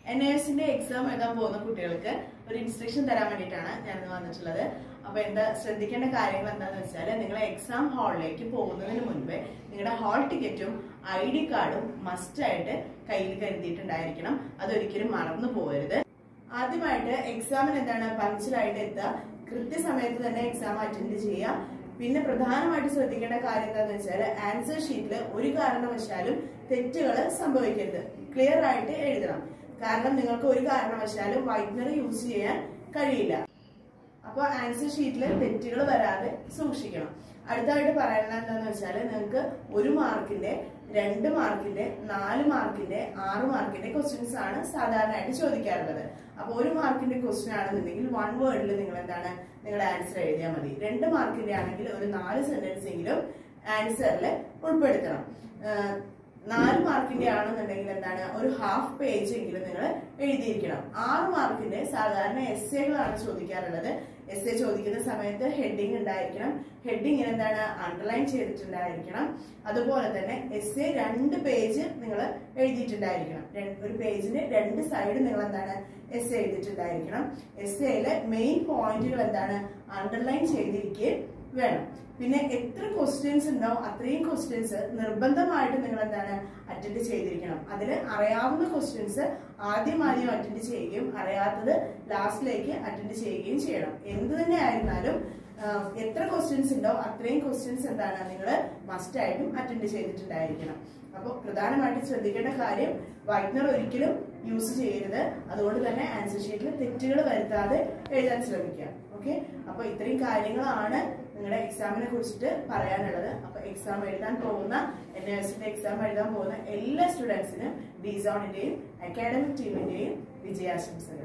N എസിന്റെ exam എഴുതാൻ പോകുന്ന കുട്ടികൾക്ക് ഒരു ഇൻസ്ട്രക്ഷൻ തരാൻ വേണ്ടിയിട്ടാണ് ഞാനിന്ന് വന്നിട്ടുള്ളത് അപ്പൊ എന്താ ശ്രദ്ധിക്കേണ്ട കാര്യങ്ങൾ എന്താണെന്ന് വെച്ചാൽ നിങ്ങൾ എക്സാം ഹാളിലേക്ക് പോകുന്നതിന് മുൻപേ നിങ്ങളുടെ ഹാൾ ടിക്കറ്റും ഐ ഡി കാർഡും മസ്റ്റ് ആയിട്ട് കയ്യിൽ കരുതിയിട്ടുണ്ടായിരിക്കണം അതൊരിക്കലും മറന്നു പോകരുത് ആദ്യമായിട്ട് എക്സാമിന് എന്താണ് പഞ്ചലായിട്ട് എത്തുക കൃത്യസമയത്ത് തന്നെ എക്സാം അറ്റൻഡ് ചെയ്യുക പിന്നെ പ്രധാനമായിട്ട് ശ്രദ്ധിക്കേണ്ട കാര്യം എന്താണെന്ന് വെച്ചാൽ ആൻസർ ഷീറ്റിൽ ഒരു കാരണവശാലും തെറ്റുകൾ സംഭവിക്കരുത് ക്ലിയർ ആയിട്ട് എഴുതണം കാരണം നിങ്ങൾക്ക് ഒരു കാരണവശാലും വൈറ്റ്നർ യൂസ് ചെയ്യാൻ കഴിയില്ല അപ്പോൾ ആൻസർ ഷീറ്റിൽ തെറ്റുകൾ വരാതെ സൂക്ഷിക്കണം അടുത്തായിട്ട് പറയാനുള്ളത് എന്താണെന്ന് വെച്ചാൽ നിങ്ങൾക്ക് ഒരു മാർക്കിന്റെ രണ്ട് മാർക്കിന്റെ നാല് മാർക്കിന്റെ ആറ് മാർക്കിന്റെ ക്വസ്റ്റ്യൻസ് ആണ് സാധാരണയായിട്ട് ചോദിക്കാറുള്ളത് അപ്പോൾ ഒരു മാർക്കിന്റെ ക്വസ്റ്റ്യൻ ആണെന്നുണ്ടെങ്കിൽ വൺ വേർഡിൽ നിങ്ങൾ എന്താണ് നിങ്ങളുടെ ആൻസർ എഴുതിയാൽ മതി രണ്ട് മാർക്കിന്റെ ആണെങ്കിൽ ഒരു നാല് സെന്റൻസ് എങ്കിലും ആൻസറിൽ ഉൾപ്പെടുത്തണം ആഹ് നാല് മാർക്കിന്റെ ആണെന്നുണ്ടെങ്കിൽ എന്താണ് ഒരു ഹാഫ് പേജ് എങ്കിലും നിങ്ങൾ എഴുതിയിരിക്കണം ആറ് മാർക്കിന്റെ സാധാരണ എസ് എകളാണ് ചോദിക്കാറുള്ളത് എസ് എ ചോദിക്കുന്ന സമയത്ത് ഹെഡിങ് ഉണ്ടായിരിക്കണം ഹെഡിങ് എന്താണ് അണ്ടർലൈൻ ചെയ്തിട്ടുണ്ടായിരിക്കണം അതുപോലെ തന്നെ എസ് എ രണ്ട് പേജ് നിങ്ങൾ എഴുതിയിട്ടുണ്ടായിരിക്കണം രണ്ട്- ഒരു പേജിന് രണ്ട് സൈഡ് നിങ്ങൾ എന്താണ് എസ് എ എഴുതിയിട്ടുണ്ടായിരിക്കണം എസ് എയിലെ മെയിൻ പോയിന്റുകൾ എന്താണ് അണ്ടർലൈൻ ചെയ്തിരിക്കുകയും വേണം പിന്നെ എത്ര ക്വസ്റ്റ്യൻസ് ഉണ്ടോ അത്രയും ക്വസ്റ്റ്യൻസ് നിർബന്ധമായിട്ട് നിങ്ങൾ എന്താണ് അറ്റൻഡ് ചെയ്തിരിക്കണം അതിൽ അറിയാവുന്ന ക്വസ്റ്റ്യൻസ് ആദ്യം ആദ്യം അറ്റൻഡ് ചെയ്യുകയും അറിയാത്തത് ലാസ്റ്റിലേക്ക് അറ്റൻഡ് ചെയ്യുകയും ചെയ്യണം എന്ത് തന്നെ ആയിരുന്നാലും ആഹ്, എത്ര ക്വസ്റ്റ്യൻസ് ഉണ്ടോ അത്രയും ക്വസ്റ്റ്യൻസ് എന്താണ് നിങ്ങൾ മസ്റ്റ് ആയിട്ടും അറ്റൻഡ് ചെയ്തിട്ടുണ്ടായിരിക്കണം അപ്പോൾ പ്രധാനമായിട്ടും ശ്രദ്ധിക്കേണ്ട കാര്യം വൈറ്റ്നർ ഒരിക്കലും യൂസ് ചെയ്യരുത് അതുകൊണ്ട് തന്നെ ആൻസർ ഷീറ്റിൽ തെറ്റുകൾ വരുത്താതെ എഴുതാൻ ശ്രമിക്കുക ഓക്കെ അപ്പൊ ഇത്രയും കാര്യങ്ങളാണ് നിങ്ങളുടെ എക്സാമിനെ കുറിച്ചിട്ട് പറയാനുള്ളത് അപ്പൊ എക്സാം എഴുതാൻ പോകുന്ന എൻ എസിന്റെ എക്സാം എഴുതാൻ പോകുന്ന എല്ലാ സ്റ്റുഡൻസിനും ഡിസോണിന്റെയും അക്കാഡമിക് ടീമിന്റെയും വിജയാശംസകൾ